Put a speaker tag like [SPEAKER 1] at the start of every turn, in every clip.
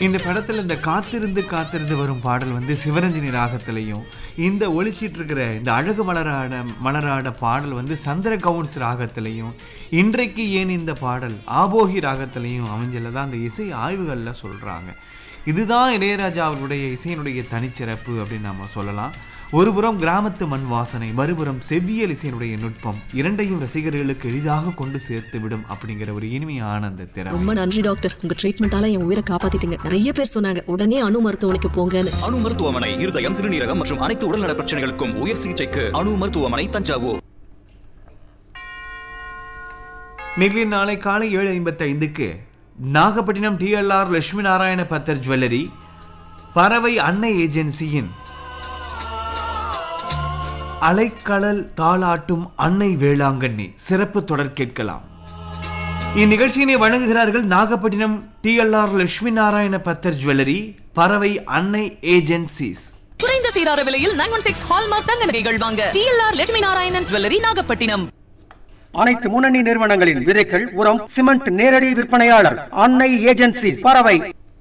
[SPEAKER 1] இந்த படத்தில் இந்த காத்திருந்து காத்திருந்து வரும் பாடல் வந்து சிவரஞ்சனி ராகத்திலையும் இந்த ஒலிச்சிட்டு இருக்கிற இந்த அழகு மலராட மலராட பாடல் வந்து சந்திர கவுன்ஸ் ராகத்திலையும் இன்றைக்கு ஏன் இந்த பாடல் ஆபோகி ராகத்திலையும் அமைஞ்சல தான் அந்த இசை ஆய்வுகளில் சொல்கிறாங்க இதுதான் இளையராஜா அவர்களுடைய இசையினுடைய தனிச்சிறப்பு அப்படின்னு நம்ம சொல்லலாம் ஒருபுறம் கிராமத்து மண் வாசனை மறுபுறம் செவ்வியல் இசையினுடைய நுட்பம் இரண்டையும் ரசிகர்களுக்கு எளிதாக கொண்டு சேர்த்து விடும் அப்படிங்கிற ஒரு இனிமையான அந்த திறமை
[SPEAKER 2] ரொம்ப நன்றி டாக்டர் உங்க ட்ரீட்மெண்டால என் உயிரை காப்பாத்திட்டீங்க நிறைய பேர் சொன்னாங்க உடனே அணு மருத்துவமனைக்கு போங்கன்னு
[SPEAKER 3] அணு மருத்துவமனை இருதயம் சிறுநீரகம் மற்றும் அனைத்து உடல்நல பிரச்சனைகளுக்கும் உயர் சிகிச்சைக்கு அணு மருத்துவமனை தஞ்சாவூர்
[SPEAKER 1] மிகிலின் நாளை காலை ஏழு ஐம்பத்தி ஐந்துக்கு நாகப்பட்டினம் டிஎல்ஆர் லட்சுமி நாராயண பத்தர் ஜுவல்லரி பறவை அன்னை ஏஜென்சியின் அலைக்கடல் தாளாட்டும் அன்னை வேளாங்கண்ணி சிறப்பு தொடர் கேட்கலாம் இந்நிகழ்ச்சியினை வழங்குகிறார்கள் நாகப்பட்டினம் டிஎல்ஆர் லட்சுமி நாராயண பத்தர் ஜுவல்லரி பறவை அன்னை ஏஜென்சிஸ்
[SPEAKER 4] குறைந்த சீரார விலையில் நைன் ஒன் சிக்ஸ் ஹால்மார்க் தங்க நகைகள் வாங்க டிஎல்ஆர் லட்சுமி நாராயணன் ஜுவல்லரி நாகப்பட்டினம்
[SPEAKER 5] அனைத்து முன்னணி நிறுவனங்களின் விதைகள் உரம் சிமெண்ட் நேரடி விற்பனையாளர் அன்னை ஏஜென்சி பறவை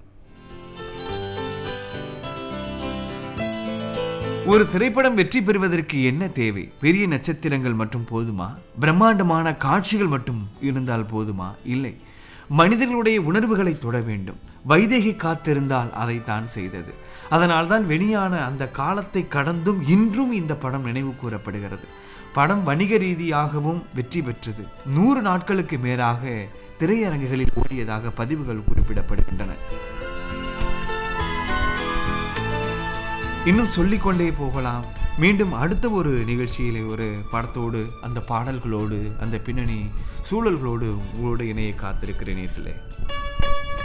[SPEAKER 1] ஒரு திரைப்படம் வெற்றி பெறுவதற்கு என்ன தேவை பெரிய நட்சத்திரங்கள் மட்டும் போதுமா பிரம்மாண்டமான காட்சிகள் மட்டும் இருந்தால் போதுமா இல்லை மனிதர்களுடைய உணர்வுகளை தொட வேண்டும் வைதேகி காத்திருந்தால் அதை தான் செய்தது அதனால்தான் வெளியான அந்த காலத்தை கடந்தும் இன்றும் இந்த படம் நினைவு கூறப்படுகிறது படம் வணிக ரீதியாகவும் வெற்றி பெற்றது நூறு நாட்களுக்கு மேலாக திரையரங்குகளில் ஓடியதாக பதிவுகள் குறிப்பிடப்படுகின்றன இன்னும் சொல்லிக்கொண்டே போகலாம் மீண்டும் அடுத்த ஒரு நிகழ்ச்சியிலே ஒரு படத்தோடு அந்த பாடல்களோடு அந்த பின்னணி சூழல்களோடு உங்களோடு இணைய காத்திருக்கிறேன் நேர்களே